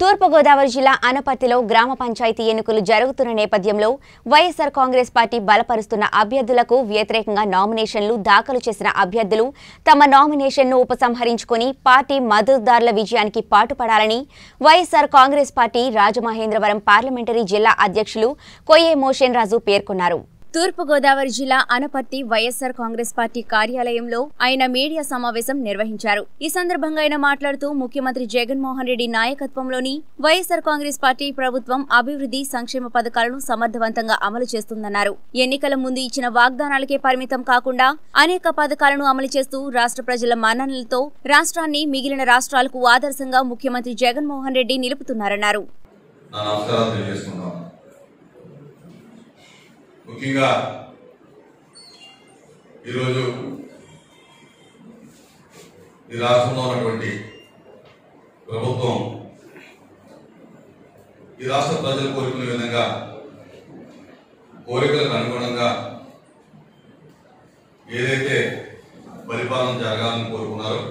తూర్పుగోదావరి జిల్లా అనపర్తిలో గ్రామ పంచాయతీ ఎన్నికలు జరుగుతున్న నేపథ్యంలో వైఎస్సార్ కాంగ్రెస్ పార్టీ బలపరుస్తున్న అభ్యర్థులకు వ్యతిరేకంగా నామినేషన్లు దాఖలు చేసిన అభ్యర్థులు తమ నామినేషన్ను ఉపసంహరించుకుని పార్టీ మద్దతుదారుల విజయానికి పాటుపడాలని YSR Congress party Rajamahendravaram parliamentary జిల్లా అధ్యక్షులు కొయ్యే మోషన్ రాజు పేర్కొన్నారు తూర్పుగోదావరి జిల్లా అనపర్తి వైఎస్సార్ కాంగ్రెస్ పార్టీ కార్యాలయంలో ఆయన మీడియా సమావేశం నిర్వహించారు ఈ సందర్భంగా ఆయన మాట్లాడుతూ ముఖ్యమంత్రి జగన్మోహన్ రెడ్డి నాయకత్వంలోని వైఎస్సార్ కాంగ్రెస్ పార్టీ ప్రభుత్వం అభివృద్ధి సంక్షేమ పథకాలను సమర్థవంతంగా అమలు చేస్తుందన్నారు ఎన్నికల ముందు ఇచ్చిన వాగ్దానాలకే పరిమితం కాకుండా అనేక పథకాలను అమలు చేస్తూ రాష్ట్ర ప్రజల మన్ననలతో రాష్ట్రాన్ని మిగిలిన రాష్ట్రాలకు ఆదర్శంగా ముఖ్యమంత్రి జగన్మోహన్ రెడ్డి నిలుపుతున్నారన్నారు నా నమస్కారాలు తెలియజేసుకుంటాను ముఖ్యంగా ఈరోజు ఈ రాష్ట్రంలో ఉన్నటువంటి ప్రభుత్వం ఈ రాష్ట్ర ప్రజలు కోరుకునే విధంగా కోరికలకు అనుగుణంగా ఏదైతే పరిపాలన జరగాలని కోరుకున్నారో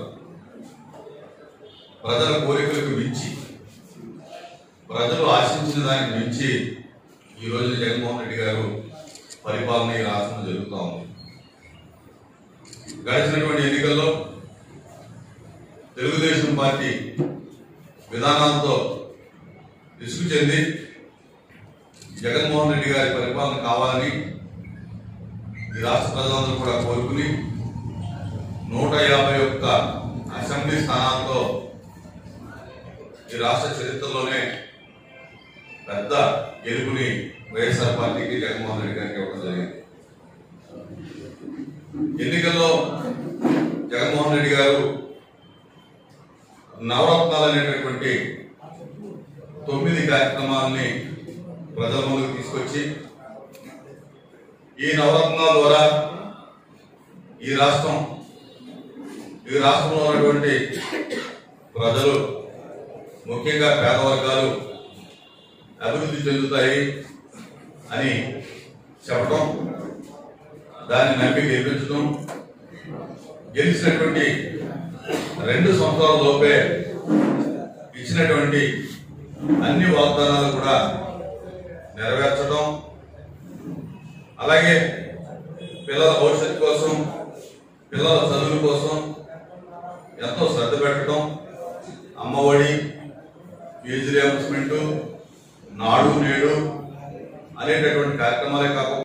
ప్రజల కోరికలకు మించి ప్రజలు ఆశించిన దానికి మించి ఈ రోజు జగన్మోహన్ రెడ్డి గారు పరిపాలన ఈ రాష్ట్రంలో జరుగుతూ ఉంది గడిచినటువంటి ఎన్నికల్లో తెలుగుదేశం పార్టీ విధానాలతో విసుగు చెంది జగన్మోహన్ రెడ్డి గారి పరిపాలన కావాలని ఈ రాష్ట్ర ప్రజలందరూ కూడా కోరుకుని నూట యాభై ఒక్క అసెంబ్లీ స్థానాలతో ఈ రాష్ట్ర చరిత్రలోనే పెద్ద గెలుపుని వైఎస్ఆర్ పార్టీకి జగన్మోహన్ రెడ్డి గారికి ఇవ్వడం జరిగింది ఎన్నికల్లో జగన్మోహన్ రెడ్డి గారు నవరత్నాలు అనేటటువంటి తొమ్మిది కార్యక్రమాలని ప్రజల ముందుకు తీసుకొచ్చి ఈ నవరత్నాల ద్వారా ఈ రాష్ట్రం ఈ రాష్ట్రంలో ఉన్నటువంటి ప్రజలు ముఖ్యంగా పేద వర్గాలు అభివృద్ధి చెందుతాయి అని చెప్పడం దాన్ని నమ్మి గెలిపించడం గెలిచినటువంటి రెండు సంవత్సరాల లోపే ఇచ్చినటువంటి అన్ని వాగ్దానాలు కూడా నెరవేర్చడం అలాగే పిల్లల భవిష్యత్తు కోసం పిల్లల చదువుల కోసం